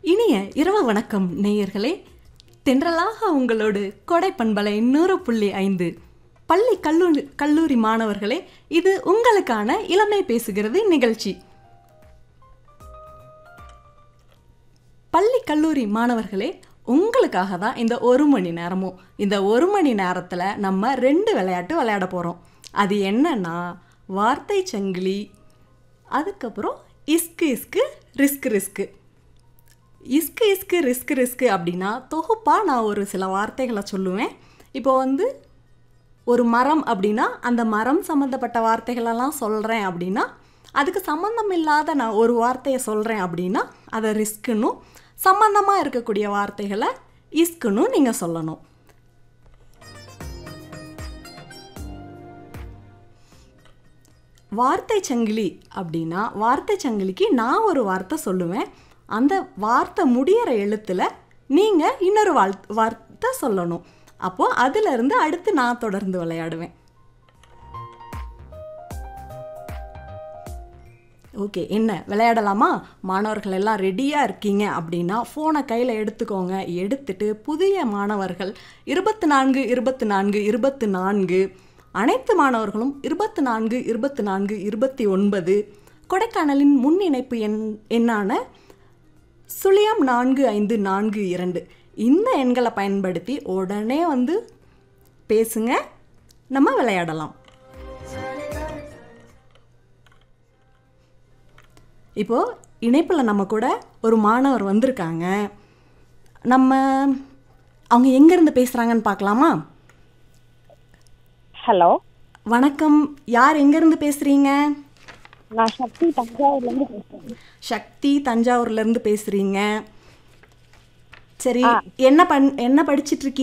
இனிய இரவு வணக்கம் நேயர்களே தென்றலாக உங்களோடு கொடை பண்பலை நூறு புள்ளி ஐந்து பள்ளி கல்லூரி கல்லூரி மாணவர்களே இது உங்களுக்கான இளமை பேசுகிறது நிகழ்ச்சி பள்ளி கல்லூரி மாணவர்களே உங்களுக்காக தான் இந்த ஒரு மணி நேரமும் இந்த ஒரு மணி நேரத்தில் நம்ம ரெண்டு விளையாட்டு விளையாட போகிறோம் அது என்னன்னா வார்த்தை சங்கிலி அதுக்கப்புறம் இஸ்கு இஸ்கு ரிஸ்க் ரிஸ்க்கு இஸ்கு இஸ்கு ரிஸ்க் ரிஸ்க்கு அப்படின்னா தொகுப்பாக நான் ஒரு சில வார்த்தைகளை சொல்லுவேன் இப்போ வந்து ஒரு மரம் அப்படின்னா அந்த மரம் சம்மந்தப்பட்ட வார்த்தைகளெல்லாம் சொல்கிறேன் அப்படின்னா அதுக்கு சம்மந்தம் இல்லாத நான் ஒரு வார்த்தையை சொல்கிறேன் அப்படின்னா அதை ரிஸ்க்குன்னும் சம்மந்தமாக இருக்கக்கூடிய வார்த்தைகளை இஸ்க்குன்னு நீங்கள் சொல்லணும் வார்த்தை சங்கிலி அப்படின்னா வார்த்தை சங்கிலிக்கு நான் ஒரு வார்த்தை சொல்லுவேன் அந்த வார்த்தை முடியிற எழுத்தில் நீங்கள் இன்னொரு வாழ் வார்த்தை சொல்லணும் அப்போது அதிலிருந்து அடுத்து நான் தொடர்ந்து விளையாடுவேன் ஓகே என்ன விளையாடலாமா மாணவர்கள் எல்லாம் ரெடியாக இருக்கீங்க அப்படின்னா ஃபோனை கையில் எடுத்துக்கோங்க எடுத்துட்டு புதிய மாணவர்கள் இருபத்தி நான்கு இருபத்தி நான்கு இருபத்தி நான்கு அனைத்து மாணவர்களும் இருபத்தி நான்கு இருபத்தி நான்கு இருபத்தி ஒன்பது கொடைக்கானலின் முன் இணைப்பு எண் எண்ணான சுழியம் நான்கு ஐந்து நான்கு இரண்டு இந்த எண்களை பயன்படுத்தி உடனே வந்து பேசுங்க நம்ம விளையாடலாம் இப்போது இணைப்பில் நம்ம கூட ஒரு மாணவர் வந்திருக்காங்க நம்ம அவங்க எங்கேருந்து பேசுகிறாங்கன்னு பார்க்கலாமா ஹலோ வணக்கம் யார் எங்கேருந்து பேசுகிறீங்க நான் சக்தி தஞ்சாவூர்லேருந்து பேசுகிறேன் சக்தி தஞ்சாவூர்லேருந்து பேசுகிறீங்க சரி என்ன பண் என்ன படிச்சிட்டு இருக்கீங்க